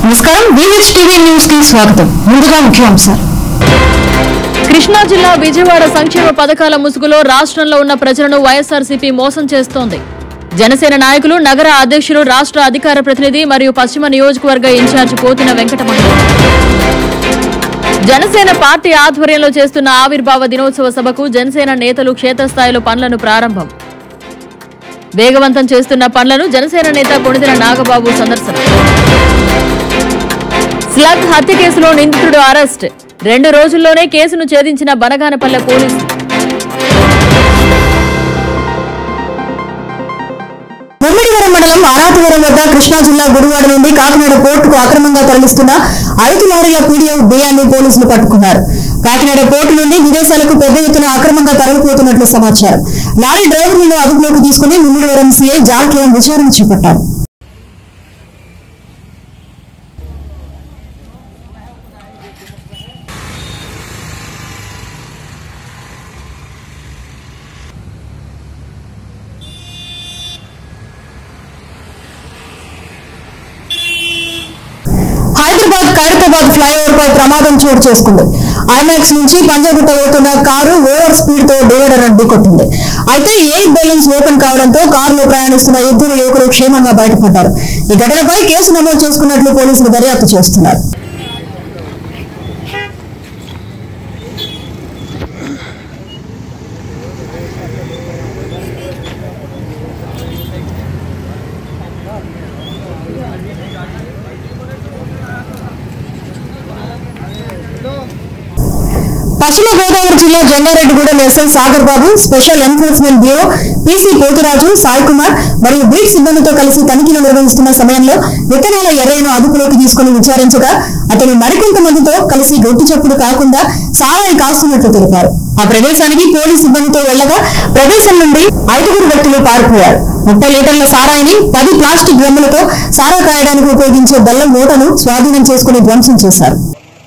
నమస్కారం VH TV news కి స్వాగతం ముందుగా ముఖ్యాంశాలు కృష్ణా జిల్లా విజయవాడ సంక్షేమ పథకాల ముసుగులో రాష్ట్రంలో ఉన్న ప్రజలను వైఎస్ఆర్సీపీ మోసం చేస్తోంది జనసేన నాయకులు నగర అధ్యక్షులు రాష్ట్ర అధికార ప్రతినిధి మరియు పశ్చిమ నియోజకవర్గ ఇన్ఛార్జ్ పోతిన వెంకటమహి జనసేన పార్టీ ఆధ్వర్యంలో చేస్తున్న ఆవిర్భావ దినోత్సవ సభకు జనసేన నేతలు క్షేత్రస్థాయిలో పనులను ప్రారంభం వేగవంతం చేస్తున్న పనులను జనసేన నేత కొణిదెల నాగబాబు సందర్శన స్లగ్ హత్య కేసులో నిందితుడు అరెస్ట్ రెండు రోజుల్లోనే కేసును ఛేదించిన బనగానపల్లె పోలీసులు ముమ్మిడివరం మండలం ఆరాతవరం వద్ద కృష్ణా జిల్లా గుడివాడ నుండి కాకినాడ పోర్టుకు అక్రమంగా తరలిస్తున్న ఐదు లారీల పీడిఎఫ్ బియ్యాన్ని పోలీసులు పట్టుకున్నారు కాకినాడ పోర్టు నుండి విదేశాలకు పెద్ద ఎత్తున అక్రమంగా తరలిపోతున్నట్లు సమాచారం లారీ డ్రైవర్లను అదుపులోకి తీసుకుని ముమ్మిడివరం సీఐ జాట్లం విచారణ చేపట్టారు హైదరాబాద్ ఖైరతాబాద్ ఫ్లైఓవర్ పై ప్రమాదం చోటు చేసుకుంది ఐమాక్స్ నుంచి పంజాగుట్ట వెళ్తున్న కారు ఓవర్ స్పీడ్ తో డివైడర్ ఢీకొట్టింది అయితే ఎయిర్ బ్యాలెన్స్ ఓపెన్ కావడంతో కారులో ప్రయాణిస్తున్న ఇద్దరు యువకులు క్షేమంగా బయటపడ్డారు ఈ ఘటనపై కేసు నమోదు చేసుకున్నట్లు పోలీసులు దర్యాప్తు చేస్తున్నారు పశ్చిమ గోదావరి జిల్లా Jangareddygudem SI Sagar Babu special enforcement bureau PC Poturaju Sai Kumar మరియు బీట్ సిబ్బందితో కలిసి తనిఖీలు నిర్వహిస్తున్న సమయంలో విత్తనాల ఎర్రయ్యను అదుపులోకి తీసుకుని విచారించగా అతను మరికొంతమందితో కలిసి గొట్టు చప్పుడు కాకుండా సారాయి కాస్తున్నట్లు తెలిపారు ఆ ప్రదేశానికి పోలీస్ సిబ్బందితో వెళ్లగా ప్రదేశం నుండి ఐదుగురు వ్యక్తులు పారిపోయారు ముప్పై లీటర్ల సారాయిని పది ప్లాస్టిక్ డ్రమ్ములతో సారా కాయడానికి ఉపయోగించే బెల్లం మూటను స్వాధీనం చేసుకుని ధ్వంసం చేశారు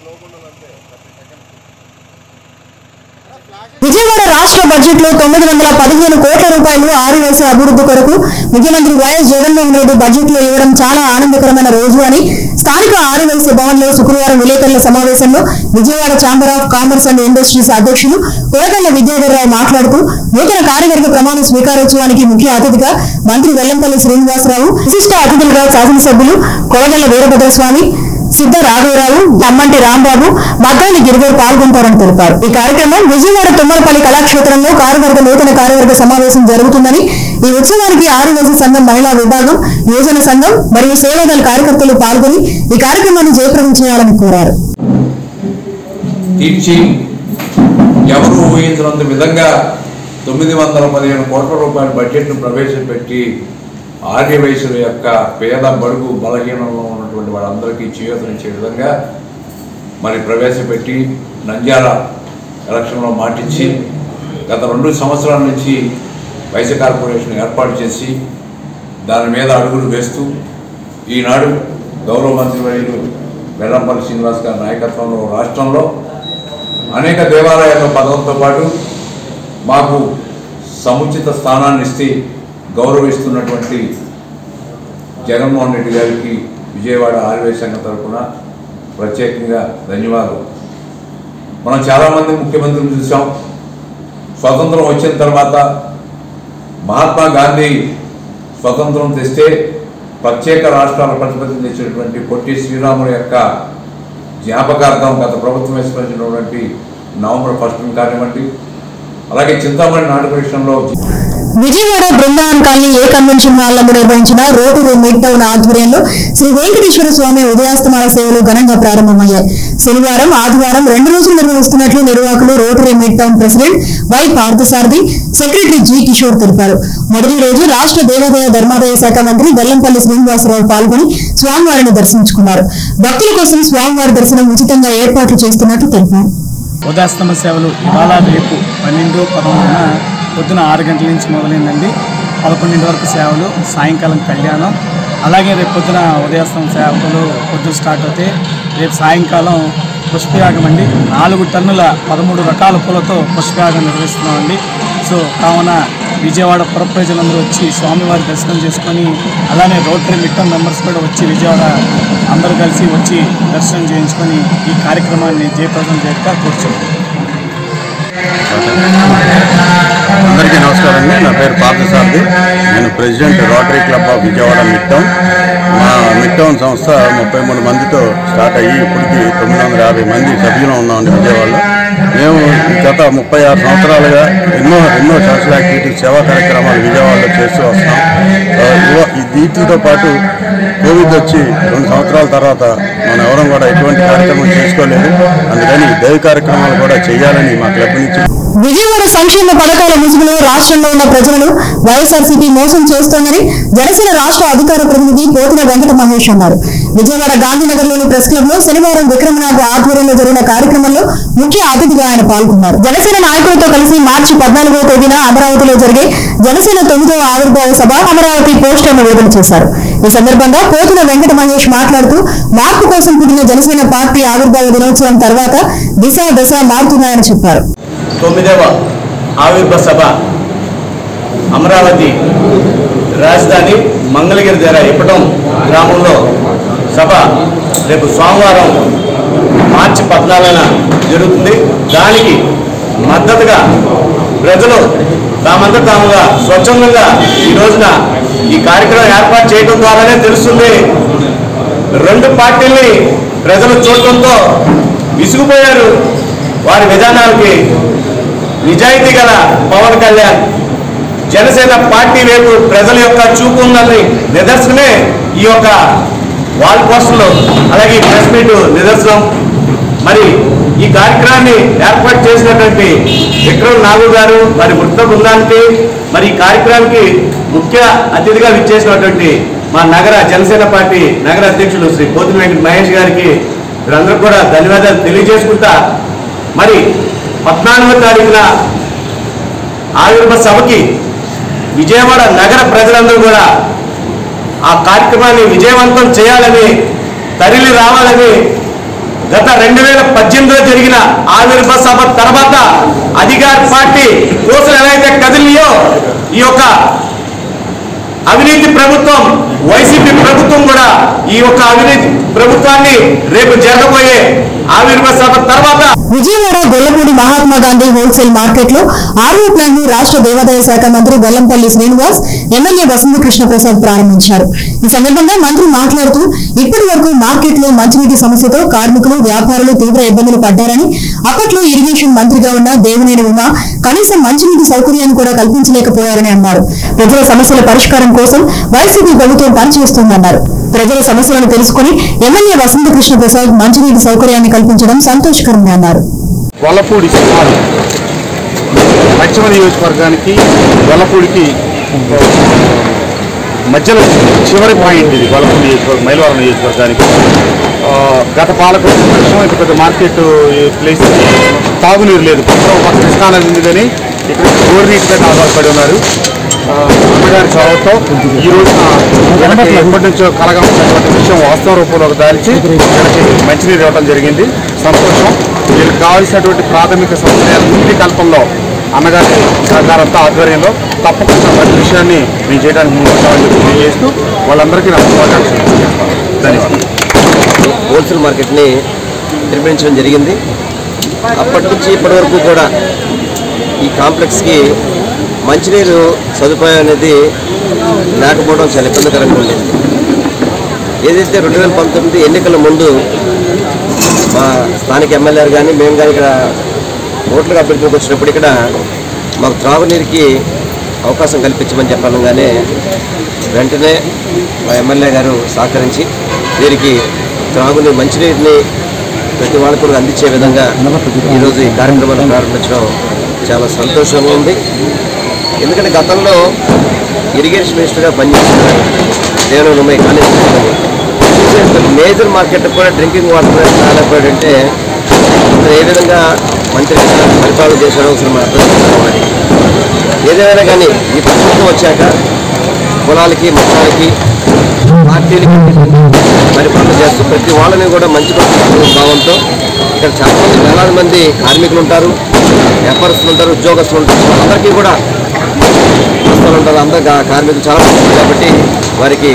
విజయవాడ రాష్ట్ర బడ్జెట్ లో తొమ్మిది వందల పదిహేను కోట్ల రూపాయలు ఆదివాసీ అభివృద్ధి కొరకు ముఖ్యమంత్రి వైఎస్ జగన్మోహన్ రెడ్డి బడ్జెట్ లో ఇవ్వడం చాలా ఆనందకరమైన రోజు అని స్థానిక ఆదివాసీ భవన్ లో శుక్రవారం విలేకరుల సమావేశంలో Vijayawada chamber of commerce and industries అధ్యక్షులు కోరగల్ల విద్యాధరరావు మాట్లాడుతూ నూతన కార్యవర్గ ప్రమాణ స్వీకారోత్సవానికి ముఖ్య అతిథిగా మంత్రి వెల్లంపల్లి శ్రీనివాసరావు విశిష్ట అతిథులుగా శాసనసభ్యులు కొరగల్ల వీరభద్రస్వామి సిద్ధ రాఘవరావు అమ్మంటి రాంబాబు మద్దాలి గిరిగారు పాల్గొంటారని తెలిపారు ఈ కార్యక్రమం విజయవాడ తుమ్మలపల్లి కళాక్షేత్రంలో కార్యవర్గ నూతన కార్యవర్గ సమావేశం జరుగుతుందని ఈ ఉత్సవానికి ఆదివాసీ సంఘం మహిళా విభాగం యువజన సంఘం మరియు సేవాదళ కార్యకర్తలు పాల్గొని ఈ కార్యక్రమాన్ని జయప్రదం చేయాలని కోరారు తీర్చి ఎవరు ఊహించినంత విధంగా తొమ్మిది వందల పదిహేను కోట్ల రూపాయల బడ్జెట్ను ప్రవేశపెట్టి ఆర్య వయసుల యొక్క పేద బడుగు బలహీనంలో ఉన్నటువంటి వాళ్ళందరికీ చేయూతనిచ్చే విధంగా మరి ప్రవేశపెట్టి నంద్యాల ఎలక్షన్లో మాటించి గత రెండు సంవత్సరాల నుంచి వైశ్య కార్పొరేషన్ ఏర్పాటు చేసి దాని మీద అడుగులు వేస్తూ ఈనాడు గౌరవ మంత్రివర్యులు వెల్లంపల్లి శ్రీనివాస్ గారి నాయకత్వంలో రాష్ట్రంలో అనేక దేవాలయాల పదవులతో పాటు మాకు సముచిత స్థానాన్ని ఇస్తే గౌరవిస్తున్నటువంటి జగన్మోహన్ రెడ్డి గారికి విజయవాడ ఆర్వే సంఘం తరఫున ప్రత్యేకంగా ధన్యవాదాలు మనం చాలామంది ముఖ్యమంత్రులు చూసాం స్వతంత్రం వచ్చిన తర్వాత మహాత్మా గాంధీ స్వతంత్రం తెస్తే ప్రత్యేక రాష్ట్రాల ప్రతిపత్తి తెచ్చినటువంటి పొట్టి శ్రీరాములు యొక్క జ్ఞాపకార్థం గత ప్రభుత్వం విస్మరించినటువంటి నవంబర్ ఫస్ట్ కానివ్వండి అలాగే చింతామణి నాటక విషయంలో Vijayawada Brindavan colony A convention hall నందు నిర్వహించిన రోటరీ మిడ్ టౌన్ ఆధ్వర్యంలో శ్రీ వెంకటేశ్వర స్వామి ఉదయాస్తమాన సేవలు ఘనంగా ప్రారంభమయ్యాయి శనివారం ఆదివారం రెండు రోజులు నిర్వహిస్తున్నట్లు నిర్వాహకులు rotary mid town president Y Parthasarathi secretary G Kishore తెలిపారు మొదటి రోజు రాష్ట్ర దేవాదాయ ధర్మాదాయ శాఖ మంత్రి వెల్లంపల్లి శ్రీనివాసరావు పాల్గొని స్వామివారిని దర్శించుకున్నారు భక్తుల కోసం స్వామివారి దర్శనం ఉచితంగా ఏర్పాట్లు చేస్తున్నట్లు తెలిపారు ఉదయాస్తమ సేవలు ఇవాళ రేపు పన్నెండు పదమూడున పొద్దున ఆరు గంటల నుంచి మొదలైందండి పదకొండింటి వరకు సేవలు సాయంకాలం కళ్యాణం అలాగే రేపు పొద్దున ఉదయాస్తమ సేవలు పొద్దున స్టార్ట్ అవుతాయి రేపు సాయంకాలం పుష్పయాగం అండి నాలుగు టన్నుల పదమూడు రకాల పూలతో పుష్పయాగం నిర్వహిస్తున్నామండి సో కావున విజయవాడ పుర ప్రజలందరూ వచ్చి స్వామివారి దర్శనం చేసుకొని అలానే రోటరీ మిట్టం మెంబర్స్ కూడా వచ్చి విజయవాడ అందరూ కలిసి వచ్చి దర్శనం చేయించుకొని ఈ కార్యక్రమాన్ని జయప్రదం చేయక కూర్చున్నాం అందరికీ నమస్కారం అండి నా పేరు పార్థసారథి నేను president rotary club of Vijayawada mid town మా మిడ్ టౌన్ సంస్థ ముప్పై మూడు మందితో స్టార్ట్ అయ్యి ఇప్పటికి తొమ్మిది వందల యాభై మంది సభ్యులు ఉన్నామండి విజయవాడలో మేము గత ముప్పై ఆరు సంవత్సరాలుగా ఎన్నో ఎన్నో సోషల్ యాక్టివిటీస్ సేవా కార్యక్రమాలు విజయవాడలో చేస్తూ వస్తాం ఆ, ఇవ- ఈ వీటితో పాటు కోవిడ్ వచ్చి రెండు సంవత్సరాల తర్వాత మనం ఎవరం కూడా ఎటువంటి కార్యక్రమం చేసుకోలేదు అందుకని దైవ కార్యక్రమాలు కూడా చేయాలని మా క్లబ్ నుంచి విజయవాడ సంక్షేమ పథకాల ముసుగులో రాష్ట్రంలో ఉన్న ప్రజలను వైఎస్ఆర్సీపీ మోసం చేస్తోందని జనసేన రాష్ట్ర అధికార ప్రతినిధి పోతిన వెంకట మహేష్ అన్నారు విజయవాడ గాంధీనగర్లోని ప్రెస్ క్లబ్ లో శనివారం విక్రమనాథ్ ఆధ్వర్యంలో జరిగిన కార్యక్రమంలో ముఖ్య అతిథిగా ఆయన పాల్గొన్నారు జనసేన నాయకులతో కలిసి మార్చి పద్నాలుగో తేదీన అమరావతిలో జరిగే జనసేన తొమ్మిదవ ఆవిర్భావ సభ అమరావతి పోస్టర్ను విడుదల చేశారు ఈ సందర్భంగా పోతుల వెంకట మహేష్ మాట్లాడుతూ మార్పు కోసం పుట్టిన జనసేన పార్టీ ఆవిర్భావ దినోత్సవం తర్వాత దిశ దశ మారుతున్నాయని చెప్పారు తొమ్మిదవ ఆవిర్భ సభ అమరావతి రాజధాని మంగళగిరి దగ్గర ఇప్పటం గ్రామంలో సభ రేపు సోమవారం మార్చి పద్నాలుగున జరుగుతుంది దానికి మద్దతుగా ప్రజలు తామంతా తాముగా స్వచ్ఛందంగా ఈ రోజున ఈ కార్యక్రమం ఏర్పాటు చేయడం ద్వారానే తెలుస్తుంది రెండు పార్టీల్ని ప్రజలు చూడటంతో విసుగుపోయారు వారి విధానాలకి నిజాయితీ గల పవన్ కళ్యాణ్ జనసేన పార్టీ వైపు ప్రజల యొక్క చూపు ఉందని నిదర్శనమే ఈ యొక్క వాల్ పోస్టులు అలాగే ఈ ప్రెస్ మీట్ నిదర్శనం మరి ఈ కార్యక్రమాన్ని ఏర్పాటు చేసినటువంటి విక్రమ్ నాగు గారు మరి వృత్త బృందానికి మరి ఈ కార్యక్రమానికి ముఖ్య అతిథిగా విచ్చేసినటువంటి మా నగర జనసేన పార్టీ నగర అధ్యక్షులు శ్రీ పోతిన వెంకట మహేష్ గారికి వీరందరూ కూడా ధన్యవాదాలు తెలియజేసుకుంటా మరి పద్నాలుగో తారీఖున ఆవిర్భ సభకి విజయవాడ నగర ప్రజలందరూ కూడా ఆ కార్యక్రమాన్ని విజయవంతం చేయాలని తరలి రావాలని గత రెండు వేల పద్దెనిమిదిలో జరిగిన ఆవిర్భ సభ తర్వాత అధికార పార్టీ కోసం ఎలా అయితే కదిలియో ఈ యొక్క అవినీతి ప్రభుత్వం వైసీపీ ప్రభుత్వం కూడా ఈ యొక్క అవినీతి ప్రభుత్వాన్ని రేపు జరగబోయే ఆవిర్భ సభ తర్వాత విజయవాడ గొల్లపూడి మహాత్మా గాంధీ హోల్సేల్ మార్కెట్ లో ఆర్వో ప్లాంట్ ను రాష్ట్ర దేవాదాయ శాఖ మంత్రి బెల్లంపల్లి శ్రీనివాస్ ఎమ్మెల్యే వసంత కృష్ణ ప్రసాద్ ప్రారంభించారు ఈ సందర్భంగా మంత్రి మాట్లాడుతూ ఇప్పటి వరకు మార్కెట్ లో మంచినీటి సమస్యతో కార్మికులు వ్యాపారులు తీవ్ర ఇబ్బందులు పడ్డారని అప్పట్లో ఇరిగేషన్ మంత్రిగా ఉన్న దేవినేని ఉమా కనీసం మంచినీటి సౌకర్యాన్ని కూడా కల్పించలేకపోయారని అన్నారు ప్రజల సమస్యల పరిష్కారం కోసం వైసీపీ ప్రభుత్వం పనిచేస్తోందన్నారు ప్రజల సమస్యలను తెలుసుకుని ఎమ్మెల్యే వసంత కృష్ణ ప్రసాద్ మంచినీటి సౌకర్యాన్ని కల్పించడం సంతోషకరమని అన్నారు వల్లపూడి సుమారు పశ్చిమ నియోజకవర్గానికి వల్లపూడికి మధ్యలో చివరి పాయింట్ ఇది వల్లపూడి నియోజకవర్గం మైలవరం నియోజకవర్గానికి ఆ, గత పాలకుల పక్షం ఇక్కడ పెద్ద మార్కెట్ ప్లేస్ తాగునీరు లేదు పక్కన ఒక కృష్ణానది ఉంది కానీ ఇక్కడ బోర్ నీటి మీద ఆధారపడి ఉన్నారు ఆ, అమ్మగారి చొరవతో ఈ రోజున వీళ్ళకి ఎప్పటి నుంచో కలగా ఉన్నటువంటి విషయం వాస్తవ రూపంలోకి దాల్చి వీళ్ళకి మంచినీరు ఇవ్వడం జరిగింది సంతోషం వీళ్ళకి కావాల్సినటువంటి ప్రాథమిక సౌకర్యాలు నీటి కల్పంలో అన్నగారి సహకారంతో ఆధ్వర్యంలో తప్పకుండా ప్రతి విషయాన్ని మేము చేయడానికి ముందుంటామని చెప్పి తెలియజేస్తూ వాళ్ళందరికీ నా శుభాకాంక్షలు తెలియజేస్తాను ధన్యవాదాలు హోల్సేల్ మార్కెట్ని నిర్మించడం జరిగింది అప్పటి నుంచి ఇప్పటి వరకు కూడా ఈ కాంప్లెక్స్కి మంచినీరు సదుపాయం అనేది లేకపోవడం చాలా ఇబ్బందికరంగా ఉండేది ఏదైతే రెండు వేల పంతొమ్మిది ఎన్నికల ముందు మా స్థానిక ఎమ్మెల్యే కానీ మేము కానీ ఇక్కడ ఓట్లుగా అభ్యర్థులకు వచ్చినప్పుడు ఇక్కడ మాకు త్రాగునీరుకి అవకాశం కల్పించమని చెప్పనగానే వెంటనే మా ఎమ్మెల్యే గారు సహకరించి వీరికి త్రాగుని మంచినీటిని ప్రతి వాళ్ళకు కూడా అందించే విధంగా ఈరోజు ఈ కార్యక్రమాన్ని ప్రారంభించడం చాలా సంతోషంగా ఉంది ఎందుకంటే గతంలో ఇరిగేషన్ మినిస్టర్గా పనిచేసిన Devana Ummayya college major market కూడా డ్రింకింగ్ వాటర్ రాలేకపోయాడంటే అతను ఏ విధంగా మంత్రిగా పరిపాలన చేశాడో ఒకసారి మనం అర్థం చేసుకోవాలి ఏదైనా కానీ ఈ ప్రభుత్వం వచ్చాక కులాలకి మతాలకి పార్టీలకి పరిపాలన చేస్తూ ప్రతి వాళ్ళని కూడా మంచి పద్ధతి భావంతో ఇక్కడ చాలా మంది వేలాది మంది కార్మికులు ఉంటారు వ్యాపారస్తులు ఉంటారు ఉద్యోగస్తులు ఉంటారు అందరికీ కూడా సంస్థలు ఉంటారు అందరు గా- కార్మికులు చాలా మంది ఉన్నారు కాబట్టి వారికి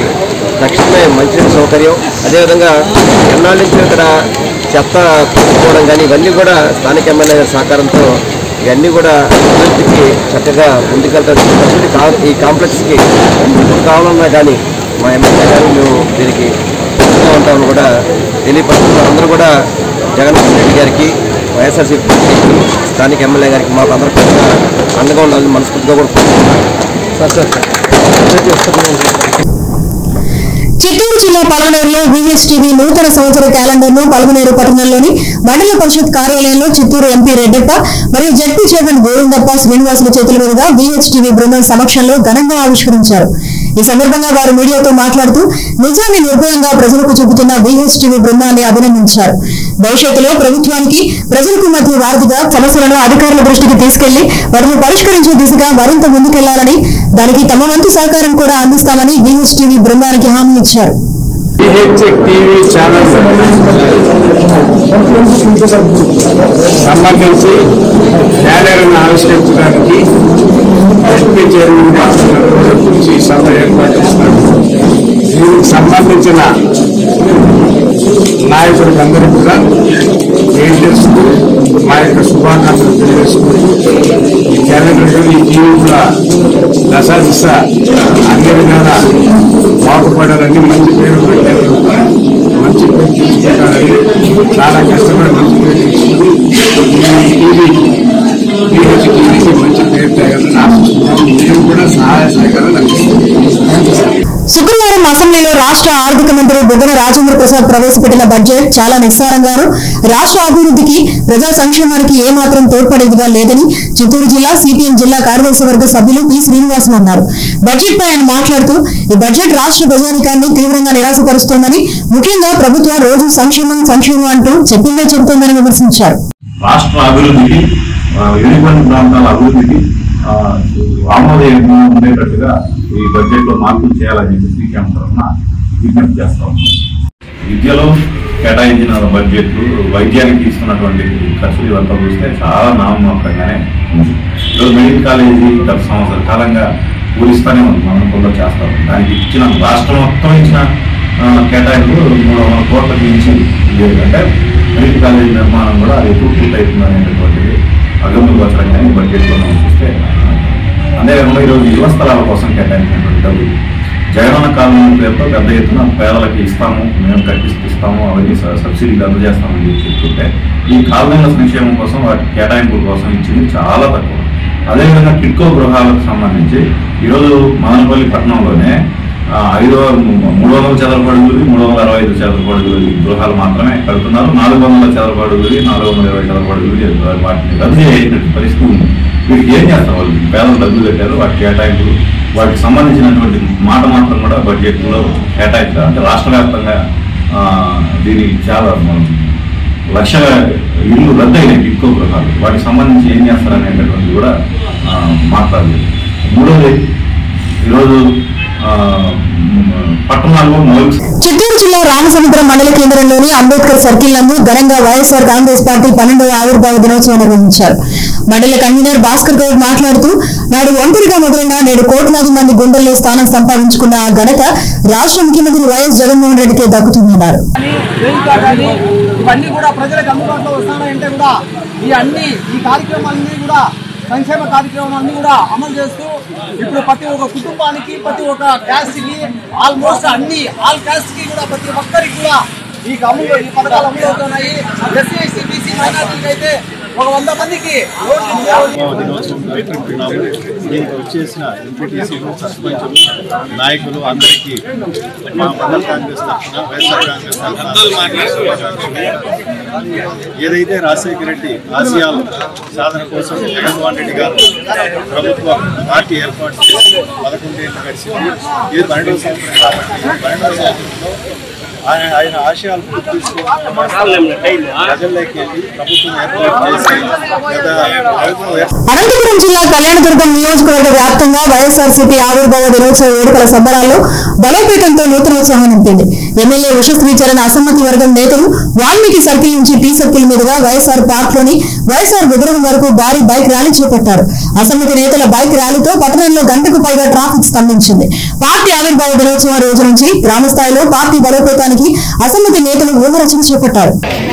తక్షణమే మంచినీటి సౌకర్యం అదేవిధంగా ఎన్నాళ్ళ నుంచి ఇక్కడ చెత్త కూర్చుకోవడం కానీ ఇవన్నీ కూడా స్థానిక ఎమ్మెల్యే గారి సహకారంతో ఇవన్నీ కూడా అభివృద్ధికి చక్కగా ముందుకెళ్తారు ప్రతి కా- ఈ కాంప్లెక్స్కి ఎప్పుడు కావాలన్నా కానీ మా ఎమ్మెల్యే గారు మేము దీనికి సిద్ధంగా ఉంటామని కూడా తెలియపరుస్తున్నారు అందరూ కూడా జగన్మోహన్ రెడ్డి గారికి వైఎస్ఆర్సీపీ పార్టీకి స్థానిక ఎమ్మెల్యే గారికి మాకు అందరికీ కూడా అండగా ఉండాలని మనస్ఫూర్తిగా కూడా కోరుకుంటున్నాను. సార్ సార్ సార్ చిత్తూరు జిల్లా పలమనేరులో విహెచ్టీవీ నూతన సంవత్సర క్యాలెండర్ ను పలమనేరు పట్టణంలోని మండల పరిషత్ కార్యాలయంలో చిత్తూరు ఎంపీ రెడ్డప్ప మరియు జడ్పీ చైర్మన్ గోవిందప్ప శ్రీనివాసుల చేతుల మీదుగా విహెచ్టీవీ బృందం సమక్షంలో ఘనంగా ఆవిష్కరించారు ఈ సందర్భంగా వారు మీడియాతో మాట్లాడుతూ నిజాన్ని నిర్భయంగా ప్రజలకు చూపుతున్న విహెచ్టీవీ బృందాన్ని అభినందించారు భవిష్యత్తులో ప్రభుత్వానికి ప్రజలకు మధ్య వారధిగా సమస్యలను అధికారుల దృష్టికి తీసుకెళ్లి వాటిని పరిష్కరించే దిశగా మరింత ముందుకెళ్లాలని దానికి తమ వంతు సహకారం కూడా అందిస్తామని విహెచ్టీవీ బృందానికి హామీ ఇచ్చారు టీవీ ఛానల్ సంబంధించి బ్యానర్ను ఆవిష్కరించడానికి ఎస్పీ చైర్మన్ గురించి ఈ సభ ఏర్పాటు చేస్తున్నారు దీనికి సంబంధించిన నాయకులందరూ కూడా ఏం చేస్తూ మా యొక్క శుభాకాంక్షలు తెలియజేసుకుంటూ ఈ క్యాలెండర్ ఈ టీవీ కూడా దశ దిశ అన్ని విధాల బాగుపడాలని మంచి పేరు పెట్టారు మంచి పేరు తీసుకుంటారని చాలా కష్టపడి మంచి పేరు తీసుకుని ఈ టీవీ టీవీకి టీవీకి మంచి పేరు తేగలని ఆశిస్తున్నాం మేము కూడా సహాయ సహకారాలు అందిస్తున్నాం శుక్రవారం అసెంబ్లీలో రాష్ట్ర ఆర్థిక మంత్రి బుగ్గన రాజేంద్ర ప్రసాద్ ప్రవేశపెట్టిన బడ్జెట్ చాలా నిస్సారంగాను రాష్ట్ర అభివృద్ధికి ప్రజా సంక్షేమానికి ఏమాత్రం తోడ్పడేదిగా లేదని చిత్తూరు జిల్లా సిపిఎం జిల్లా కార్యదర్శి వర్గ సభ్యులు పి శ్రీనివాసులు అన్నారు బడ్జెట్ పై ఆయన మాట్లాడుతూ ఈ బడ్జెట్ రాష్ట్ర ప్రజానికాన్ని తీవ్రంగా నిరాశపరుస్తోందని ముఖ్యంగా ప్రభుత్వం రోజు సంక్షేమం సంక్షేమం అంటూ చెప్పిందే చెబుతోందని విమర్శించారు రాష్ట్ర అభివృద్ధికి ఆ, వెనుకబడిన ప్రాంతాల అభివృద్ధికి ఆ, ఆమోదయోగ్యంగా ఉండేటట్టుగా ఈ బడ్జెట్ లో మార్పులు చేయాలని చెప్పి శ్రీకాంత్ తరఫున విజ్ఞప్తి చేస్తాం విద్యలో కేటాయించిన బడ్జెట్ వైద్యానికి ఇస్తున్నటువంటి ఖర్చులు ఇవంతా చూస్తే చాలా నామమాత్రంగానే ఉంది ఈరోజు మెడికల్ కాలేజీ గత సంవత్సర కాలంగా పూరిస్తానే ఉంది మనకుండా చేస్తాం దానికి ఇచ్చిన రాష్ట్రం మొత్తం ఇచ్చిన ఆ, కేటాయింపులు మూడు వందల కోట్లకు మించి లేదు అంటే మెడికల్ కాలేజీ నిర్మాణం కూడా అది ఎప్పుడు పూర్తవుతుంది అనేటటువంటిది అగమ్య గోచరంగా ఈ బడ్జెట్లో మనం చూస్తే అంతేకాకుండా ఈరోజు యువ స్థలాల కోసం కేటాయించినటువంటి డబ్బులు జగనన్న కాలనీ పేరుతో పెద్ద ఎత్తున పేదలకు ఇస్తాము మేము కట్టిస్తాము అవన్నీ స- సబ్సిడీలు అందజేస్తామని చెప్పి చెప్తుంటే ఈ కాలనీల సంక్షేమం కోసం వాటి కేటాయింపుల కోసం ఇచ్చింది చాలా తక్కువ అదేవిధంగా కిట్కో గృహాలకు సంబంధించి ఈరోజు మదనపల్లి పట్టణంలోనే ఆ, ఐదు మూడు వందల చదరపు అడుగులు మూడు వందల అరవై ఐదు చదరపు అడుగులు గృహాలు మాత్రమే కడుతున్నారు నాలుగు వందల చదరపు అడుగులు నాలుగు వందల ఇరవై చదరపు అడుగులు చేస్తున్నారు. వాటిని రద్దు చేసేటువంటి పరిస్థితి ఉంది వీటికి ఏం చేస్తారు వాళ్ళు పేదలు డబ్బులు కట్టారు వాటి కేటాయింపులు వాటికి సంబంధించినటువంటి మాట మాత్రం కూడా బడ్జెట్లో కేటాయించారు అంటే రాష్ట్ర వ్యాప్తంగా ఆ, దీనికి చాలా మనం లక్షల ఇల్లు రద్దయినాయి టిక్కో గృహాలు వాటికి సంబంధించి ఏం చేస్తారనేటటువంటిది కూడా ఆ, మాట్లాడలేదు మూడోది ఈరోజు ఆ, మ్, పట్టణాల్లో మౌలిక చిత్తూరు జిల్లా రామసముద్రం మండల కేంద్రంలోని అంబేద్కర్ సర్కిల్ నందు ఘనంగా వైఎస్ఆర్ కాంగ్రెస్ పార్టీ పన్నెండవ ఆవిర్భావ దినోత్సవం నిర్వహించారు మండల కన్వీనర్ భాస్కర్ గౌడ్ మాట్లాడుతూ నాడు ఒంటరిగా మొదలైన నేడు కోట్లాది మంది గుండెల్లో స్థానం సంపాదించుకున్న ఆ ఘనత రాష్ట్ర ముఖ్యమంత్రి వైఎస్ జగన్మోహన్ రెడ్డికే దక్కుతుందన్నారు వేదిక కానీ ఇవన్నీ కూడా ప్రజలకు అందుబాటులో వస్తున్నాయంటే కూడా ఈ అన్ని ఈ కార్యక్రమాలన్నీ కూడా సంక్షేమ కార్యక్రమాలన్నీ కూడా అమలు చేస్తూ ఇప్పుడు ప్రతి ఒక్క కుటుంబానికి ప్రతి ఒక్క క్యాస్ట్ కి ఆల్మోస్ట్ అన్ని ఆల్ క్యాస్ట్ కి కూడా ప్రతి ఒక్కరికి కూడా ఈ అమలు ఈ పథకాలు అమలు అవుతున్నాయి ఎస్సీ ఎస్సీ బీసీ మైనార్టీకి అయితే ఒక వంద మందికి ఓట్లు ఇచ్చే దినోత్సవం జరుపుకుంటున్నాము దీనికి వచ్చేసిన ఎంపీటీసీలు సర్పంచులు నాయకులు అందరికీ మా మండల కాంగ్రెస్ తరఫున వైఎస్ఆర్ కాంగ్రెస్ తరఫున ఏదైతే రాజశేఖర రెడ్డి ఆశయాలు సాధన కోసం జగన్మోహన్ రెడ్డి గారు ప్రభుత్వం పార్టీ ఏర్పాటు చేసి పదకొండేళ్ళు గడిచింది ఇది పన్నెండవ సంవత్సరం కాబట్టి పన్నెండవ సంవత్సరంలో ఆయన ఆయన ఆశయాలు గుర్తిస్తూ ప్రజల్లోకి వెళ్ళి ప్రభుత్వం ఏర్పాటు చేసి గత ప్రభుత్వం ఏర్పాటు అనంతపురం జిల్లా కళ్యాణదుర్గం నియోజకవర్గ వ్యాప్తంగా వైఎస్ఆర్సీపీ ఆవిర్భావ దినోత్సవ వేడుకల సంబరాల్లో బలోపేతంతో నూతనోత్సాహం నింపింది ఎమ్మెల్యే ఉషశ్రీచరణ్ అసమ్మతి వర్గం నేతలు వాల్మీకి సర్కిల్ నుంచి టీ సర్కిల్ మీదుగా వైఎస్ఆర్ పార్క్ లోని వైఎస్ఆర్ విగ్రహం వరకు భారీ బైక్ ర్యాలీ చేపట్టారు అసమ్మతి నేతల బైక్ ర్యాలీతో పట్టణంలో గంటకు పైగా ట్రాఫిక్ స్తంభించింది పార్టీ ఆవిర్భావ దినోత్సవం రోజు నుంచి గ్రామ స్థాయిలో పార్టీ బలోపేతానికి అసమ్మతి నేతలు వ్యూహరచన చేపట్టారు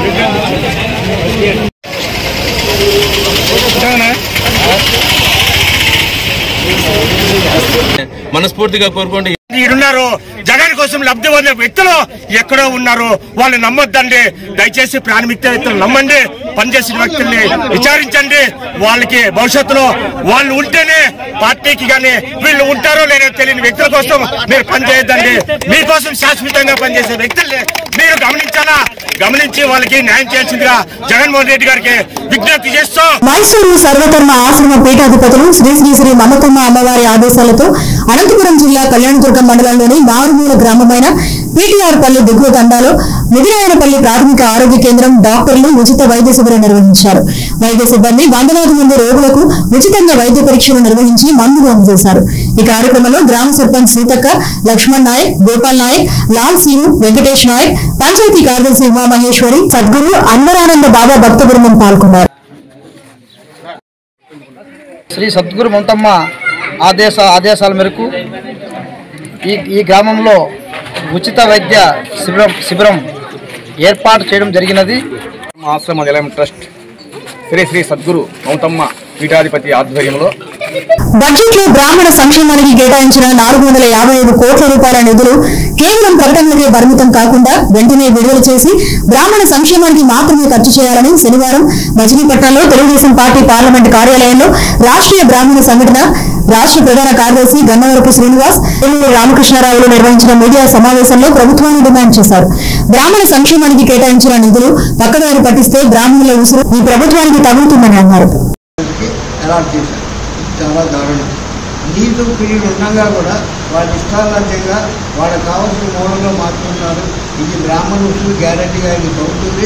మనస్ఫూర్తిగా కోరుకోండి ఈడున్నారు జగన్ కోసం లబ్ధి పొందే వ్యక్తులు ఎక్కడో ఉన్నారు వాళ్ళు నమ్మొద్దండి దయచేసి ప్రాణమిత్య వ్యక్తులు నమ్మండి పనిచేసిన వ్యక్తుల్ని విచారించండి వాళ్ళకి భవిష్యత్తులో వాళ్ళు ఉంటేనే పార్టీకి కానీ వీళ్ళు ఉంటారో లేదో తెలియని వ్యక్తుల కోసం మీరు పనిచేయొద్దండి మీకోసం శాశ్వతంగా పనిచేసే వ్యక్తుల్ని మీరు గమనించాలా గమనించి వాళ్ళకి న్యాయం చేయాల్సిందిగా జగన్మోహన్ రెడ్డి గారికి విజ్ఞప్తి చేస్తూ మైసూరు సర్వధర్మ ఆశ్రమ పీఠాధిపతులు శ్రీ శ్రీ శ్రీ మమతమ్మ అమ్మవారి ఆదేశాలతో అనంతపురం జిల్లా కళ్యాణదుర్గం మండలంలోని మారుమూల గ్రామమైన పీటీఆర్ పల్లి దిగువ తండాలో ముదిరాయనపల్లి ప్రాథమిక ఆరోగ్య కేంద్రం డాక్టర్లు ఉచిత వైద్య శిబిరం నిర్వహించారు వైద్య సిబ్బంది వందలాది మంది రోగులకు ఉచితంగా వైద్య పరీక్షలు నిర్వహించి మందులు అందజేశారు ఈ కార్యక్రమంలో గ్రామ సర్పంచ్ సీతక్క లక్ష్మణ్ నాయక్ గోపాల్ నాయక్ లాల్ సీను వెంకటేష్ నాయక్ పంచాయతీ కార్యదర్శి ఉమామహేశ్వరి సద్గురు అన్వరానంద బాబా భక్త బృందం పాల్గొన్నారు శ్రీ సద్గురు మొంతమ్మ ఆదేశ ఆదేశాల మేరకు ఈ ఈ గ్రామంలో ఉచిత వైద్య శిబిరం శిబిరం ఏర్పాటు చేయడం జరిగినది ఆశ్రమ నిలయం ట్రస్ట్ శ్రీ శ్రీ సద్గురు మౌతమ్మ పీఠాధిపతి ఆధ్వర్యంలో బడ్జెట్ లో బ్రాహ్మణ సంక్షేమానికి కేటాయించిన నాలుగు వందల యాభై ఐదు కోట్ల రూపాయల నిధులు కేవలం ప్రకటనలకే పరిమితం కాకుండా వెంటనే విడుదల చేసి బ్రాహ్మణ సంక్షేమానికి మాత్రమే ఖర్చు చేయాలని శనివారం మజిలీపట్నంలో తెలుగుదేశం పార్టీ పార్లమెంట్ కార్యాలయంలో రాష్ట్రీయ బ్రాహ్మణ సంఘటన రాష్ట్ర ప్రధాన కార్యదర్శి గన్నవరపు శ్రీనివాస్ ఎల్లుడి రామకృష్ణారావులు నిర్వహించిన మీడియా సమావేశంలో ప్రభుత్వాన్ని డిమాండ్ చేశారు బ్రాహ్మణ సంక్షేమానికి కేటాయించిన నిధులు పక్కదారి పట్టిస్తే బ్రాహ్మణుల ఉసురు ఈ ప్రభుత్వానికి తగులుతుందని అన్నారు అలాట్ చేశారు ఇది చాలా దారుణం నీటు పీరియడ్ ఉండగా కూడా వాళ్ళ ఇష్టారాజ్యంగా వాళ్ళకి కావాల్సిన మూలంలో మార్చుకుంటున్నారు ఇది బ్రాహ్మణ ఉసులు గ్యారంటీగా ఇది పడుతుంది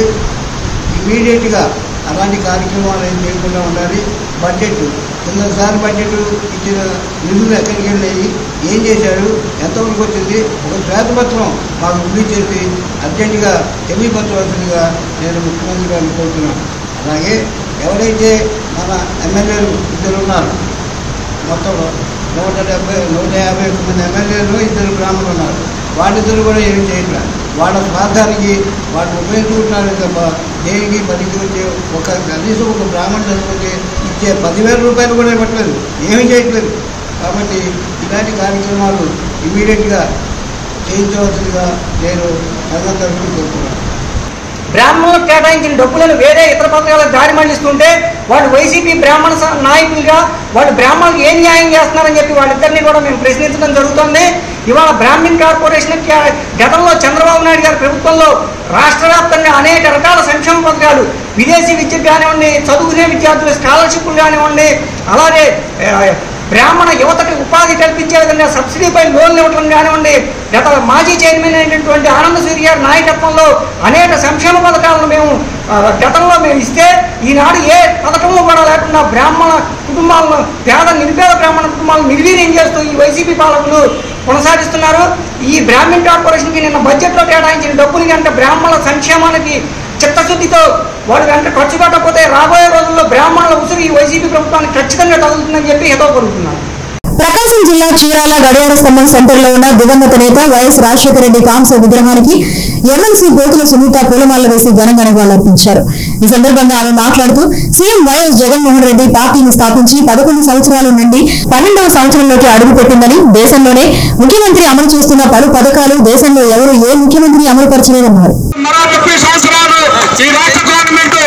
ఇమీడియట్గా అలాంటి కార్యక్రమాలు ఏం చేయకుండా ఉండాలి బడ్జెట్ కిందసారి బడ్జెట్ ఇచ్చిన నిధులు ఎక్కడికి వెళ్ళాయి ఏం చేశాడు ఎంతవరకు వచ్చింది ఒక శ్వేతపత్రం మాకు రిలీజ్ చేసి అర్జెంటుగా తెలియపరచవలసిందిగా నేను ముఖ్యమంత్రి గారిని కోరుతున్నాను అలాగే ఎవరైతే మన ఎమ్మెల్యేలు ఇద్దరు ఉన్నారు మొత్తం నూట డెబ్బై నూట యాభై ఒక్క మంది ఎమ్మెల్యేలు ఇద్దరు బ్రాహ్మణులు ఉన్నారు వాళ్ళిద్దరు కూడా ఏమి చేయట్లేదు వాళ్ళ స్వార్థానికి వాళ్ళు ఉపయోగించుకుంటున్నారు తప్ప దేనికి పనికి వచ్చే ఒక కనీసం ఒక బ్రాహ్మణ చదువుకి ఇచ్చే పదివేల రూపాయలు కూడా ఇవ్వట్లేదు ఏమీ చేయట్లేదు కాబట్టి ఇలాంటి కార్యక్రమాలు ఇమీడియట్గా చేయించవలసిందిగా నేను సంఘం తరఫున కోరుతున్నాను బ్రాహ్మణులకు కేటాయించిన డబ్బులను వేరే ఇతర పథకాలకు దారి మళ్లిస్తుంటే వాళ్ళు వైసీపీ బ్రాహ్మణ స- నాయకులుగా వాళ్ళు బ్రాహ్మణులకు ఏం న్యాయం చేస్తున్నారని చెప్పి వాళ్ళిద్దరిని కూడా మేము ప్రశ్నించడం జరుగుతుంది ఇవాళ బ్రాహ్మణ్ కార్పొరేషన్ కే- గతంలో చంద్రబాబు నాయుడు గారి ప్రభుత్వంలో రాష్ట్ర వ్యాప్తంగా అనేక రకాల సంక్షేమ పథకాలు విదేశీ విద్యకు కానివ్వండి చదువుకునే విద్యార్థులు స్కాలర్షిప్లు కానివ్వండి అలాగే ఆ, బ్రాహ్మణ యువతకి ఉపాధి కల్పించే విధంగా సబ్సిడీపై లోన్లు ఇవ్వడం కానివ్వండి గత మాజీ చైర్మన్ అయినటువంటి ఆనంద సూరి గారి నాయకత్వంలో అనేక సంక్షేమ పథకాలను మేము ఆ, గతంలో మేము ఇస్తే ఈనాడు ఏ పథకంలో కూడా లేకుండా బ్రాహ్మణ కుటుంబాలను పేద నిరుపేద బ్రాహ్మణ కుటుంబాలను నిర్వీర్యం చేస్తూ ఈ వైసీపీ పాలకులు కొనసాగిస్తున్నారు ఈ బ్రాహ్మణ్ కార్పొరేషన్కి నిన్న బడ్జెట్లో కేటాయించిన డబ్బుని కనుక బ్రాహ్మణుల సంక్షేమానికి చిత్తశుద్ధితో వాడు వెంట ఖర్చు పెట్టకపోతే రాబోయే రోజుల్లో బ్రాహ్మణుల ఉసురు ఈ వైసీపీ ప్రభుత్వానికి ఖచ్చితంగా తగులుతుందని చెప్పి హితవు కోరుతున్నాను ప్రకాశం జిల్లా చీరాల గడియార స్తంభం సెంటర్ లో ఉన్న దివంగత నేత వైఎస్ రాజశేఖర రెడ్డి కాంస్య విగ్రహానికి ఎమ్మెల్సీ పోతుల సునీత పూలమాల వేసి ఘనంగా నివాళులర్పించారు ఈ సందర్భంగా ఆమె మాట్లాడుతూ సీఎం వైఎస్ జగన్మోహన్ రెడ్డి పార్టీని స్థాపించి పదకొండు సంవత్సరాల నుండి పన్నెండవ సంవత్సరంలోకి అడుగుపెట్టిందని దేశంలోనే ముఖ్యమంత్రి అమలు చేస్తున్న పలు పథకాలు దేశంలో ఎవరు ఏ ముఖ్యమంత్రి అమలు పరచలేదన్నారు మరో ముప్పై సంవత్సరాలు ఈ రాష్ట్ర గవర్నమెంట్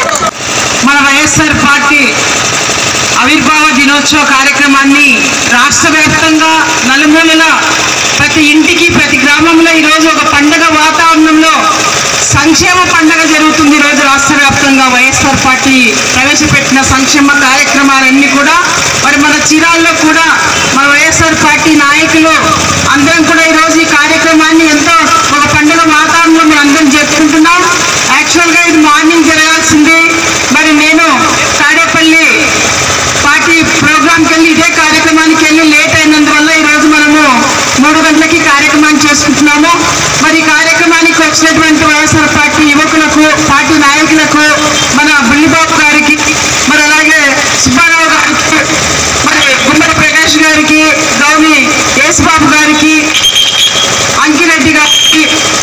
మన వైఎస్ఆర్ పార్టీ ఆవిర్భావ దినోత్సవ కార్యక్రమాన్ని రాష్ట్ర వ్యాప్తంగా నలుమూలల ప్రతి ఇంటికి ప్రతి గ్రామంలో ఈరోజు ఒక పండగ వాతావరణంలో సంక్షేమ పండగ జరుగుతుంది ఈరోజు రాష్ట్ర వ్యాప్తంగా వైఎస్ఆర్ పార్టీ ప్రవేశపెట్టిన సంక్షేమ కార్యక్రమాలన్నీ కూడా మరి మన చీరాల్లో కూడా మన వైఎస్ఆర్ పార్టీ నాయకులు అందరం కూడా ఈరోజు ఈ కార్యక్రమాన్ని ఎంతో ఒక పండుగ వాతావరణంలో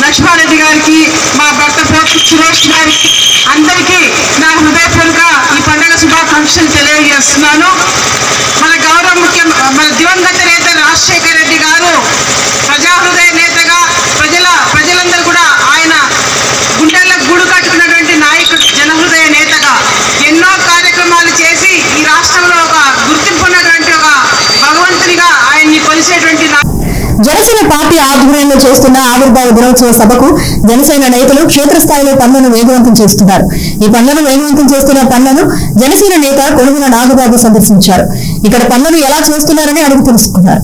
లక్ష్మారెడ్డి గారికి మా భర్త పోతు సురేష్ గారికి అందరికీ నా హృదయపూర్వక ఈ పండుగ శుభాకాంక్షలు తెలియజేస్తున్నాను మన గౌరవ ముఖ్య మన దివంగత నేత రాజశేఖర రెడ్డి గారు ప్రజాహృదయ నేతగా ప్రజల ప్రజలందరూ కూడా ఆయన గుండెలకు గూడు కట్టుకున్నటువంటి నాయకుడు జనహృదయ నేతగా ఎన్నో కార్యక్రమాలు చేసి ఈ రాష్ట్రంలో ఒక గుర్తింపు ఉన్నటువంటి ఒక భగవంతునిగా ఆయన్ని కొలిసేటువంటి నా- జనసేన పార్టీ ఆధ్వర్యంలో చేస్తున్న ఆవిర్భావ దినోత్సవ సభకు జనసేన నేతలు క్షేత్రస్థాయిలో పనులను వేగవంతం చేస్తున్నారు ఈ పనులను వేగవంతం చేస్తున్న పనులను జనసేన నేత కొనుగోల నాగబాబు సందర్శించారు ఇక్కడ పనులను ఎలా చేస్తున్నారని అడిగి తెలుసుకున్నారు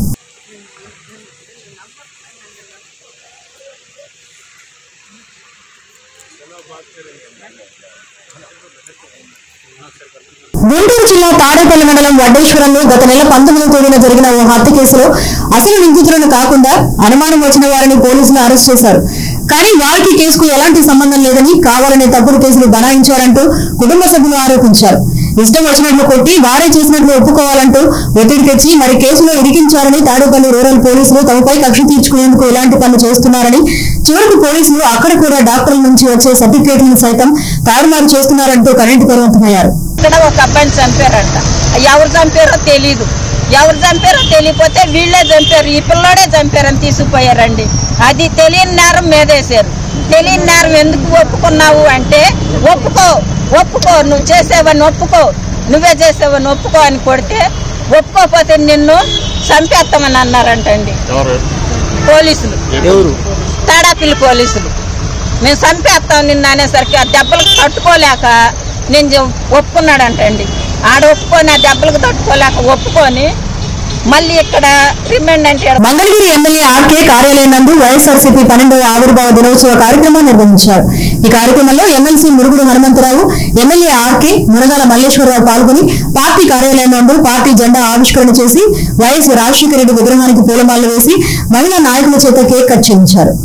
గుంటూరు జిల్లా తాడేపల్లి మండలం వడ్డేశ్వరంలో గత నెల పంతొమ్మిదవ తేదీన జరిగిన ఓ హత్య కేసులో అసలు నిందితులను కాకుండా అనుమానం వచ్చిన వారిని పోలీసులు అరెస్ట్ చేశారు కానీ వారికి కేసుకు ఎలాంటి సంబంధం లేదని కావాలనే తప్పుడు కేసులు బనాయించారంటూ కుటుంబ సభ్యులు ఆరోపించారు ఇష్టం వచ్చినట్లు కొట్టి వారే చేసినట్లు ఒప్పుకోవాలంటూ ఒత్తిడి తెచ్చి మరి కేసులో ఇరికించారని తాడేపల్లి రూరల్ పోలీసులు తమపై కక్ష తీర్చుకునేందుకు ఇలాంటి పనులు చేస్తున్నారని చివరికి పోలీసులు అక్కడ కూడా డాక్టర్ల నుంచి వచ్చే సర్టిఫికేట్లను సైతం తారుమారు చేస్తున్నారంటూ కరెంటు పర్వంతమయ్యారు ఇక్కడ ఒక అబ్బాయిని చంపారంట ఎవరు చంపారో తెలీదు ఎవరు చంపారో తెలియపోతే వీళ్ళే చంపారు ఈ పిల్లోడే చంపారని తీసుకుపోయారండి అది తెలియని నేరం మీదేశారు తెలియని నేరం ఎందుకు ఒప్పుకున్నావు అంటే ఒప్పుకో ఒప్పుకో నువ్వు చేసేవని ఒప్పుకో నువ్వే చేసేవని ఒప్పుకో అని కొడితే ఒప్పుకోకపోతే నిన్ను చంపేస్తామని అన్నారంటండి పోలీసులు ఎవరు తాడాపిల్లి పోలీసులు మేము చంపేస్తాం నిన్న అనేసరికి ఆ దెబ్బలకు తట్టుకోలేక నేను చె- ఒప్పుకున్నాడంటండి ఆడ ఒప్పుకొని ఆ దెబ్బలకు తట్టుకోలేక ఒప్పుకొని మళ్ళీ ఇక్కడ రిమైండ్ అంటే మంగళగిరి ఎమ్మెల్యే ఆర్కే కార్యాలయం నందు వైఎస్ఆర్సీపీ పన్నెండవ ఆవిర్భావ దినోత్సవ కార్యక్రమం నిర్వహించారు ఈ కార్యక్రమంలో MLC Murugudu Hanumantharao MLA RK Munagala Malleswararao పాల్గొని పార్టీ కార్యాలయం నందు పార్టీ జెండా ఆవిష్కరణ చేసి వైఎస్ రాజశేఖర రెడ్డి విగ్రహానికి పూలమాలలు వేసి మహిళా నాయకుల చేత కేక్ కట్ చేయించారు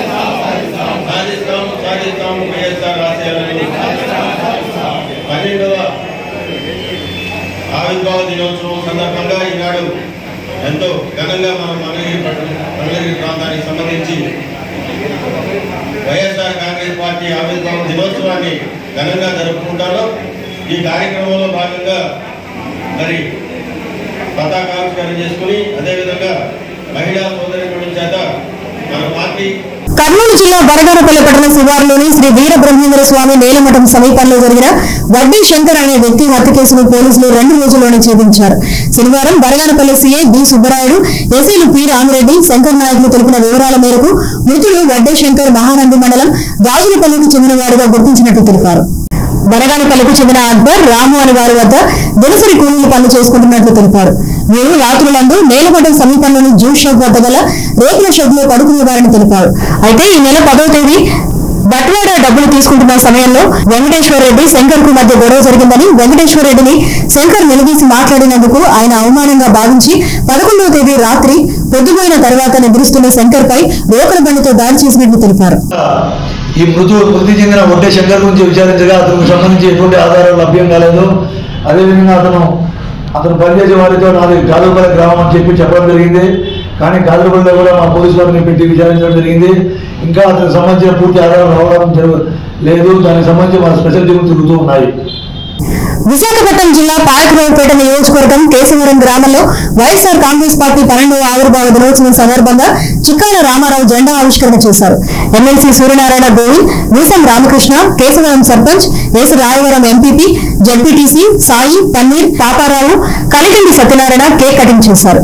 పన్నెండవ ఆవిర్భావ దినోత్సవం సందర్భంగా ఈనాడు ఎంతో ఘనంగా మనం మంగళగిరి పట్టణం మంగళగిరి ప్రాంతానికి సంబంధించి వైఎస్ఆర్ కాంగ్రెస్ పార్టీ ఆవిర్భావ దినోత్సవాన్ని ఘనంగా జరుపుకుంటారు ఈ కార్యక్రమంలో భాగంగా మరి పతాకావిష్కరణ చేసుకుని అదేవిధంగా మహిళా సోదరి చేత మన పార్టీ కర్నూలు జిల్లా బరగానపల్లి పట్టణ శివారులోని శ్రీ వీర బ్రహ్మేంద్ర స్వామి నేలమఠం సమీపంలో జరిగిన వడ్డీ శంకర్ అనే వ్యక్తి హత్య కేసును పోలీసులు రెండు రోజుల్లోనే ఛేదించారు శనివారం బరగానపల్లి సీఐ బి సుబ్బరాయుడు ఎస్ఐలు పి రామిరెడ్డి శంకర్ నాయకులు తెలిపిన వివరాల మేరకు మృతుడు వడ్డే శంకర్ మహానంది మండలం గాజులపల్లికి చెందినవాడిగా గుర్తించినట్టు తెలిపారు బనగానపల్లికి చెందిన అక్బర్ రాము అనే వారి వద్ద దినసరి కూలీలు పనులు చేసుకుంటున్నట్లు తెలిపారు వీరు రాత్రులందు నేలమఠం సమీపంలోని జ్యూస్ షాప్ వద్ద గల రేకుల షెడ్ లో పడుకునేవారని తెలిపారు అయితే ఈ నెల పదవ తేదీ బట్వాడా డబ్బులు తీసుకుంటున్న సమయంలో వెంకటేశ్వర రెడ్డి శంకర్ కు మధ్య గొడవ జరిగిందని వెంకటేశ్వర రెడ్డిని శంకర్ నిలదీసి మాట్లాడినందుకు ఆయన అవమానంగా భావించి పదకొండవ తేదీ రాత్రి పొద్దుపోయిన తర్వాత నిద్రిస్తున్న శంకర్ పై రోకల బండితో దాడి చేసినట్లు తెలిపారు ఈ మృతు మృతి చెందిన ఒడ్డే శంకర్ గురించి విచారించగా అతనికి సంబంధించి ఎటువంటి ఆధారాలు లభ్యం కాలేదు అదేవిధంగా అతను అతను పనిచేసే వారితో నాది గాదుపల్లి గ్రామం అని చెప్పి చెప్పడం జరిగింది కానీ గాదుపల్లిలో కూడా మా పోలీసు వారిని పెట్టి విచారించడం జరిగింది ఇంకా అతనికి సంబంధించిన పూర్తి ఆధారాలు రావడం జరుగు లేదు దానికి సంబంధించి మా స్పెషల్ టీములు తిరుగుతూ ఉన్నాయి విశాఖపట్నం జిల్లా పాయకరావుపేట నియోజకవర్గం కేశవరం గ్రామంలో వైఎస్ఆర్ కాంగ్రెస్ పార్టీ పన్నెండవ ఆవిర్భావ దినోత్సవం సందర్భంగా చిక్కాల రామారావు జెండా ఆవిష్కరణ చేశారు MLC Suryanarayana Govind Veesam Ramakrishna Kesavaram sarpanch S Rayavaram MPP ZPTC Sai Panneer Paparao Kaligandi Satyanarayana cake cutting చేశారు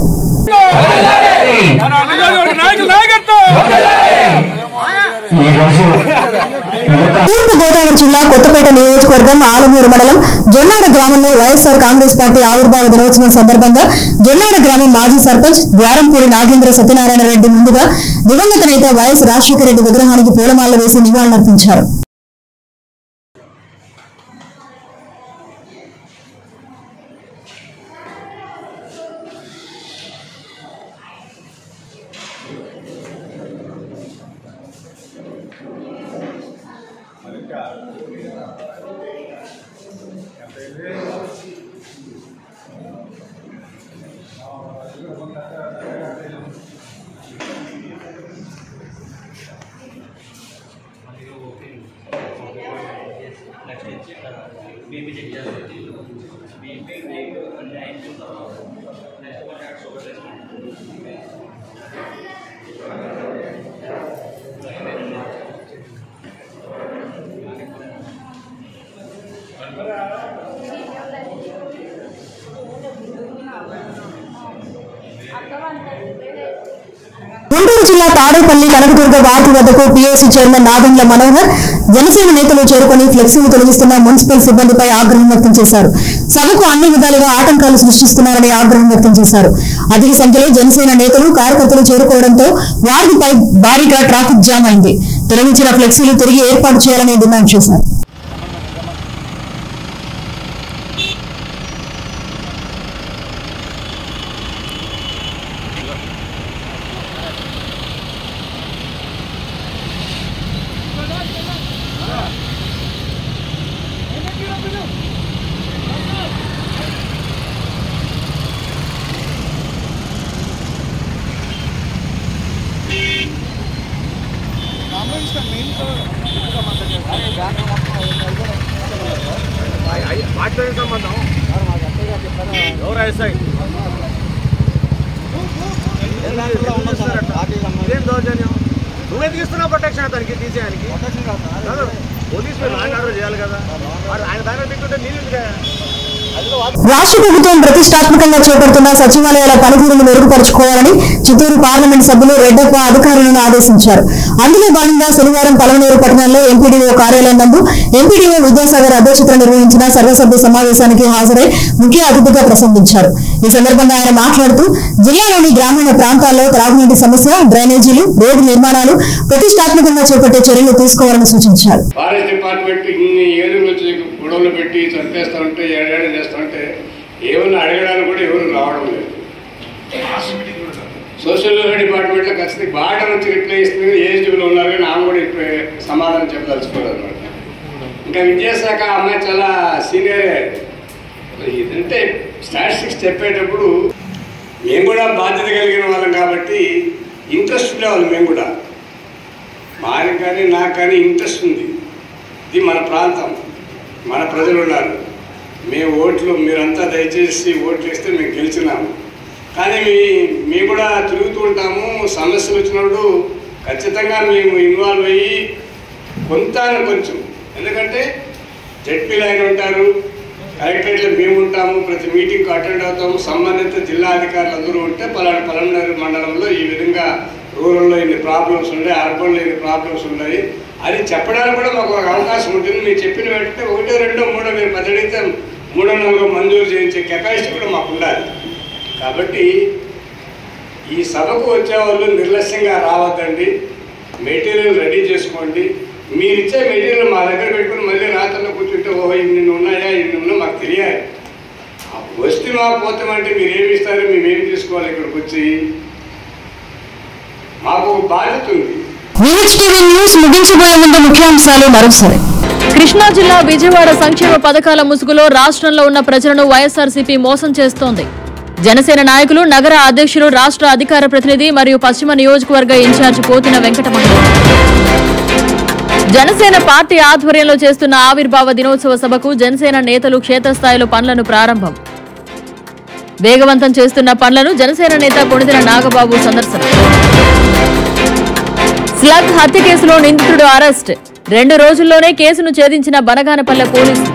తూర్పు గోదావరి జిల్లా కొత్తపేట నియోజకవర్గం ఆలమూరు మండలం జొన్నాడ గ్రామంలో వైఎస్ఆర్ కాంగ్రెస్ పార్టీ ఆవిర్భావ దినోత్సవం సందర్భంగా జొన్నాడ గ్రామం మాజీ సర్పంచ్ ద్వారంపూడి నాగేంద్ర సత్యనారాయణ రెడ్డి ముందుగా దివంగత నేత వైఎస్ రాజశేఖర రెడ్డి విగ్రహానికి పూలమాల వేసి నివాళులర్పించారు బీపీ చెక్ చేస్తారు బీపీ మీకు అంటే అయిన తర్వాత నెక్స్ట్ షుగర్ గుంటూరు జిల్లా తాడేపల్లి కనకదుర్గ వార్డు వద్దకు పీఏసీ చైర్మన్ నాగండ్ల మనోహర్ జనసేన నేతలు చేరుకొని ఫ్లెక్సీలు తొలగిస్తున్న మున్సిపల్ సిబ్బందిపై ఆగ్రహం వ్యక్తం చేశారు సభకు అన్ని విధాలుగా ఆటంకాలు సృష్టిస్తున్నారని ఆగ్రహం వ్యక్తం చేశారు అధిక సంఖ్యలో జనసేన నేతలు కార్యకర్తలు చేరుకోవడంతో వార్డుపై భారీగా ట్రాఫిక్ జామ్ అయింది తొలగించిన ఫ్లెక్సీలు తిరిగి ఏర్పాటు చేయాలని డిమాండ్ చేశారు వాటితో సంబంధం ఎవరు ఎస్ఐ ఇదేం దౌర్జన్యం నువ్వు ఎందుకు ఇస్తున్నావు ప్రొటెక్షన్ అతనికి తీసేయడానికి కాదు, పోలీస్ మీరు లాండ్ ఆర్డర్ చేయాలి కదా మరి ఆయన దాని తింటుంటే నీళ్ళు ఎందుకు? రాష్ట్ర ప్రభుత్వం ప్రతిష్టాత్మకంగా చేపడుతున్న సచివాలయాల పనితీరును మెరుగుపరుచుకోవాలని చిత్తూరు పార్లమెంట్ సభ్యులు రెడ్డప్ప అధికారులను ఆదేశించారు అందులో భాగంగా శనివారం పలమనేరు పట్టణంలో ఎంపీడీఓ కార్యాలయం నందు ఎంపీడీఓ విద్యాసాగర్ అధ్యక్షతన నిర్వహించిన సర్వసభ్య సమావేశానికి హాజరై ముఖ్య అతిథిగా ప్రసంగించారు ఈ సందర్భంగా ఆయన మాట్లాడుతూ జిల్లాలోని గ్రామీణ ప్రాంతాల్లో త్రాగునీటి సమస్య డ్రైనేజీలు రోడ్డు నిర్మాణాలు ప్రతిష్టాత్మకంగా చేపట్టే చర్యలు తీసుకోవాలని సూచించారు ఫారెస్ట్ డిపార్ట్మెంట్ ఇన్ని ఏళ్ళు వచ్చి గొడవలు పెట్టి చంపేస్తామంటే ఏడాడు చేస్తామంటే ఏమన్నా అడగడానికి కూడా ఎవరు రావడం లేదు సోషల్ వెల్ఫేర్ డిపార్ట్మెంట్లో ఖచ్చితంగా బాగా నుంచి రిప్లై ఇస్తుంది ఏజ్లో ఉన్నారు కానీ ఆమె కూడా ఇప్పుడు సమాధానం చెప్పదలుచుకోలేదు అనమాట ఇంకా విద్యాశాఖ అమ్మాయి చాలా సీనియరే ఇదంటే స్టాటిస్టిక్స్ చెప్పేటప్పుడు మేము కూడా బాధ్యత కలిగిన వాళ్ళం కాబట్టి ఇంట్రెస్ట్ ఉండేవాళ్ళం మేము కూడా మాకు కానీ నాకు కానీ ఇంట్రెస్ట్ ఉంది ఇది మన ప్రాంతం మన ప్రజలు ఉన్నారు మేము ఓట్లు మీరంతా దయచేసి ఓట్లు ఇస్తే మేము గెలిచినాము కానీ మీ మేము కూడా తిరుగుతూ ఉంటాము సమస్యలు వచ్చినప్పుడు ఖచ్చితంగా మేము ఇన్వాల్వ్ అయ్యి కొంత కొంచెం ఎందుకంటే జడ్పీలు ఆయన ఉంటారు కలెక్టరేట్లో మేము ఉంటాము ప్రతి మీటింగ్కి అటెండ్ అవుతాము సంబంధిత జిల్లా అధికారులు అందరూ ఉంటే పలానా పలమనేరు మండలంలో ఈ విధంగా రూరల్లో ఇన్ని ప్రాబ్లమ్స్ ఉన్నాయి అర్బన్లో ఇన్ని ప్రాబ్లమ్స్ ఉన్నాయి అది చెప్పడానికి కూడా మాకు ఒక అవకాశం ఉంటుంది మీరు చెప్పిన వెంటనే ఒకటో రెండో మూడో మీరు పది అడిగితే మూడో నాలుగో మంజూరు చేయించే కెపాసిటీ కూడా మాకు ఉండాలి కాబట్టి ఈ సభకు వచ్చే వాళ్ళు నిర్లక్ష్యంగా రావద్దండి మెటీరియల్ రెడీ చేసుకోండి మీరు ఇచ్చే మెటీరియల్ మా దగ్గర పెట్టుకుని మళ్ళీ రాత్రిలో కూర్చుంటే ఓహో ఇన్ని ఉన్నాయా ఇన్ని ఉన్నా మాకు తెలియాలి ఆ వస్తే మా పోతామంటే మీరు ఏమి ఇస్తారు మేము ఏమి తీసుకోవాలి ఇక్కడికి వచ్చి మాకు ఒక బాధ్యత ఉంది టీవీ న్యూస్ ముగించబోయే ముందు ముఖ్యాంశాలు మరోసారి కృష్ణా జిల్లా విజయవాడ సంక్షేమ పథకాల ముసుగులో రాష్ట్రంలో ఉన్న ప్రజలను వైఎస్ఆర్సీపీ మోసం చేస్తోంది జనసేన నాయకులు నగర అధ్యక్షులు రాష్ట్ర అధికార ప్రతినిధి మరియు పశ్చిమ నియోజకవర్గ ఇన్ఛార్జ్ పోతిన వెంకటమంగళ జనసేన పార్టీ ఆధ్వర్యంలో చేస్తున్న ఆవిర్భావ దినోత్సవ సభకు జనసేన నేతలు క్షేత్రస్థాయిలో పనులను ప్రారంభం వేగవంతం చేస్తున్న పనులను జనసేన నేత కొణిదెల నాగబాబు సందర్శన స్లగ్ హత్య కేసులో నిందితుడు అరెస్ట్ రెండు రోజుల్లోనే కేసును ఛేదించిన బనగానపల్లె పోలీసులు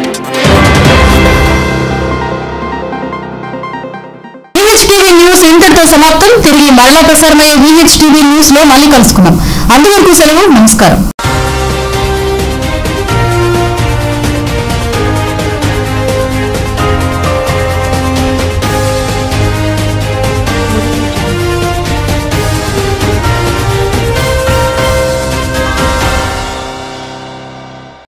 టీవీ న్యూస్ ఇంతటితో సమాప్తం తిరిగి మరలా ప్రసారమయ్యే టీవీ న్యూస్ లో మళ్ళీ కలుసుకుందాం అంతవరకు సెలవు నమస్కారం